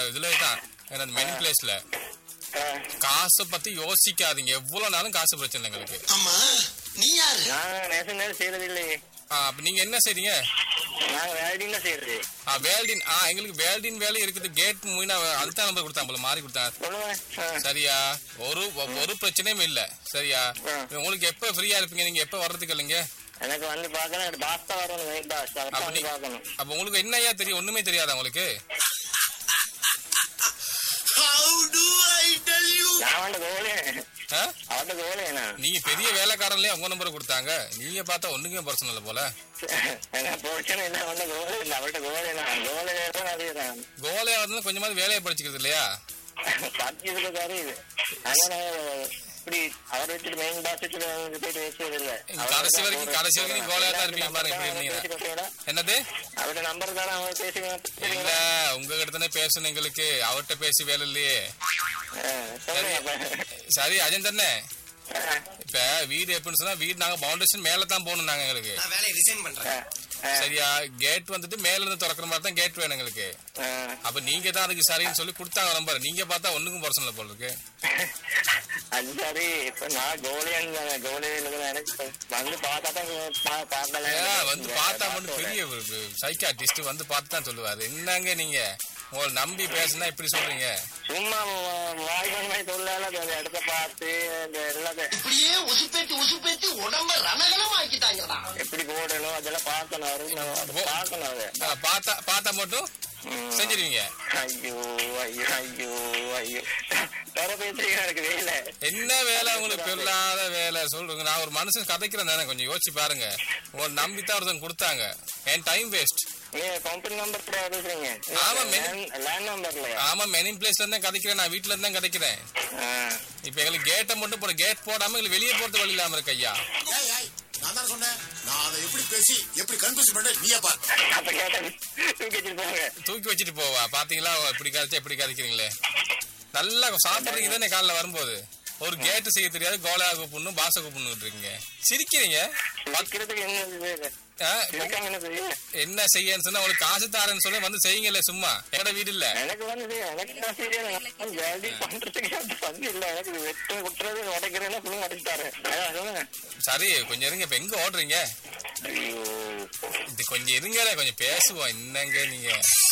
இதுல தான் எனது மெயின் பிளேஸ்ல ஆ, காசை பத்தி யோசிக்காதீங்க எவ்வளவு நாளும் காசு பிரச்சனை இல்லை எங்களுக்கு ஆமா நீ யாரு நான் நேசம் நேரம் செய்யறது இல்லையே ஆ, அப்ப நீங்க என்ன செய்றீங்க நாங்க வேலையும் தான் செய்யறது ஆ, வேல்டின் ஆ எங்களுக்கு வேல்டின் வேலை இருக்குது கேட் மூணா அதுதான் நம்பர் கொடுத்தாங்க போல மாறி கொடுத்தாங்க சொல்லுவேன் ஆ, சரியா ஒரு ஒரு பிரச்சனையும் இல்ல சரியா ஆ. உங்களுக்கு எப்ப ஃப்ரீயா இருப்பீங்க நீங்க எப்ப வர்றதுக்கு இல்லைங்க எனக்கு வந்து பார்க்கணும் எனக்கு பாஸ் தான் வரணும் வெயிட் பாஸ் அப்ப அவர்தான் வந்து நீ- பார்க்கணும் அப்ப உங்களுக்கு என்னையா தெரியும் ஒண்ணுமே தெரியாதா உங்களுக்கு how do I tell you நான் அவன்கிட்ட கோலே ஆ? அவன்கிட்ட கோலேண்ணா நீங்க பெரிய வேலைக்காரன்லயே உங்க நம்பரை கொடுத்தாங்க நீங்க பார்த்தா ஒண்ணுக்குமே பிரச்சனை இல்லை போல எனக்கு பிரச்சனை இல்லை அவன்கிட்ட கோலே இல்லை அவன்கிட்ட கோலேண்ணா கோலே தான் அறியுறேன் கோலையா வந்து கொஞ்சமாவது வேலையை படிச்சுக்கிறது இல்லையா பத்து இருக்காரு இது அதனால இப்படி அவர் வச்சுட்டு மெயின் பாஸ் வச்சுட்டு அவங்க போயிட்டு பேசுறது இல்ல கடைசி வரைக்கும் கடைசி வரைக்கும் நீங்க கோலையா தான் இருப்பீங்க பாருங்க எப்படி இருந்தீங்க என்னது அவரோட நம்பர் தானே அவங்க பேசுவீங்க இல்ல உங்ககிட்ட தானே பேசணும் எங்களுக்கு அவர்கிட்ட பேசி வேலை இல்லையே சொல்லுங்க அப்ப. சரி அஜன் தானே ஆ, இப்ப வீடு எப்படின்னு சொன்னா வீடு நாங்க பவுண்டேஷன் மேல தான் போகணும் நாங்க எங்களுக்கு நான் வேலையை ரிசைன் பண்றேன் ஆ, ஆ, சரியா கேட் வந்துட்டு மேல இருந்து திறக்கிற மாதிரி தான் கேட் வேணும் எங்களுக்கு ஆ. அப்ப நீங்க தான் அதுக்கு சரின்னு சொல்லி கொடுத்தாங்க நம்பர் நீங்க பார்த்தா ஒண்ணுக்கும் பிரச்சனை இல்லை போல இருக்கு அது சரி இப்ப நான் கோலியன் கோலி எனக்கு வந்து பார்த்தா தான் பா- பார்க்கல ஏன் வந்து பார்த்தா மட்டும் பெரிய சைக்காட்டிஸ்ட் வந்து பார்த்து தான் சொல்லுவாரு என்னங்க நீங்க உங்களை நம்பி பேசுனா இப்படி சொல்றீங்க சும்மா வாய் பண்ணி சொல்லால அந்த இடத்த பார்த்து இந்த எல்லாத்தையும் இப்படியே உசுப்பேத்தி உசுப்பேத்தி உடம்ப ரணகலம் ஆக்கிட்டாங்கடா எப்படி போடணும் அதெல்லாம் பார்க்கணும் அவரு நான் அதை பார்க்கணும் அது ஆ, பார்த்தா பார்த்தா மட்டும் ம். செஞ்சிருவீங்க ஐயோ ஐயோ ஐயோ ஐயோ வேற பேசுறீங்க எனக்கு வேலை என்ன வேலை உங்களுக்கு இல்லாத வேலை சொல்றீங்க நான் ஒரு மனுஷன் கதைக்கிறேன் தானே கொஞ்சம் யோசிச்சு பாருங்க உங்களை நம்பித்தான் ஒருத்தவங்க கொடுத்தாங்க என் டைம் வேஸ்ட் நீங்க கம்பெனி நம்பர் கூட பேசுறீங்க ஆமா, மெனு- லேண்ட் நம்பர்ல ஆமா மெனின் பிளேஸ்ல இருந்தா கதைக்கிறேன் நான் வீட்டுல இருந்தா கதைக்கிறேன் இப்ப எங்களுக்கு கேட்டை மட்டும் போட கேட் போடாம எங்களுக்கு வெளியே போறது வழி இல்லாம இருக்கு ஐயா ஏய், ஏய், நான் தான் சொன்னேன் நான் அதை எப்படி பேசி எப்படி கன்ஃபியூஸ் பண்ண நீயே பாரு அப்ப கேட்டேன் தூக்கி வச்சுட்டு போங்க தூக்கி வச்சுட்டு போவா பாத்தீங்களா இப்படி கதைச்சா இப்படி கதைக்கிறீங்களே நல்லா சாப்பிடுறீங்க தானே காலைல வரும்போது ஒரு கேட்டு செய்ய தெரியாது கோலா கூப்பிடணும் பாச கூப்பிடணும் இருக்கீங்க சிரிக்கிறீங்க வைக்கிறதுக்கு என்ன இது? ஆ, இருக்காங்க என்ன செய்ய என்ன செய்யன்னு சொன்னா உங்களுக்கு காசு தாரேன்னு சொல்லி வந்து செய்யுங்களே சும்மா என்னோட வீடு இல்ல எனக்கு வந்து எனக்கு தான் சீரியல் வேலை பண்றதுக்கு எனக்கு வந்து இல்ல எனக்கு இது வெட்டு குட்டுறது உடைக்கிறேன்னா ஃபுல்லும் உடைச்சிட்டாரு அதான் சொல்லுங்க சரி கொஞ்சம் இருங்க இப்ப எங்க ஓடுறீங்க ஐயோ இது கொஞ்சம் இருங்க கொஞ்சம் பேசுவோம் என்னங்க நீங்க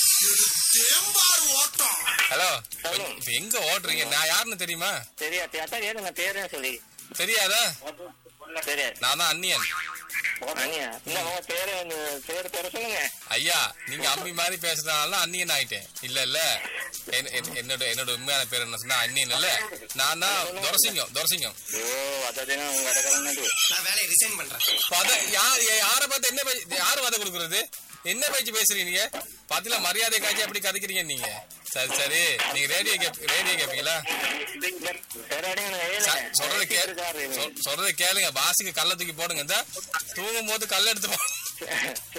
தேம்பார் ஓட்டம் ஹலோ இப்ப எங்க ஓடுறீங்க நான் யாருன்னு தெரியுமா சரியா அதான் ஏன் நான் பேரே சொல்லி தெரியாதா சரியா நான் தான் அன்னியன் அனியா இல்ல உங்க பேரு வந்து பேரு பேர சொல்லுங்க ஐயா நீங்க அம்மி மாதிரி பேசுறதுனால அன்னியன் ஆயிட்டேன் இல்ல இல்ல என்- என்- என்னோட என்னோட உண்மையான பேர் என்ன சொன்னா அன்னியன் இல்ல நான் தான் துரசிங்கம் துரசிங்கம் ஐயோ அதான் உங்க இடக்கிறேன்னு நான் வேலையை ரிசைன் பண்றேன் பத யார் யார பார்த்து என்ன பேச்சு யாரு வாத கொடுக்கறது என்ன பேச்சு பேசுறீங்க நீங்க பாத்தீங்களா மரியாதை காட்சி அப்படி கதைக்கிறீங்க நீங்க சரி சரி நீங்க ரேடியோ கேப் ரேடியோ கேப்பீங்களா ச- சொல்றத கே இருக்காரு சொ- சொல்றத கேளுங்க பாசுக்கு கல்ல தூக்கி போடுங்க இந்த தூங்கும் போது கல்ல எடுத்து போ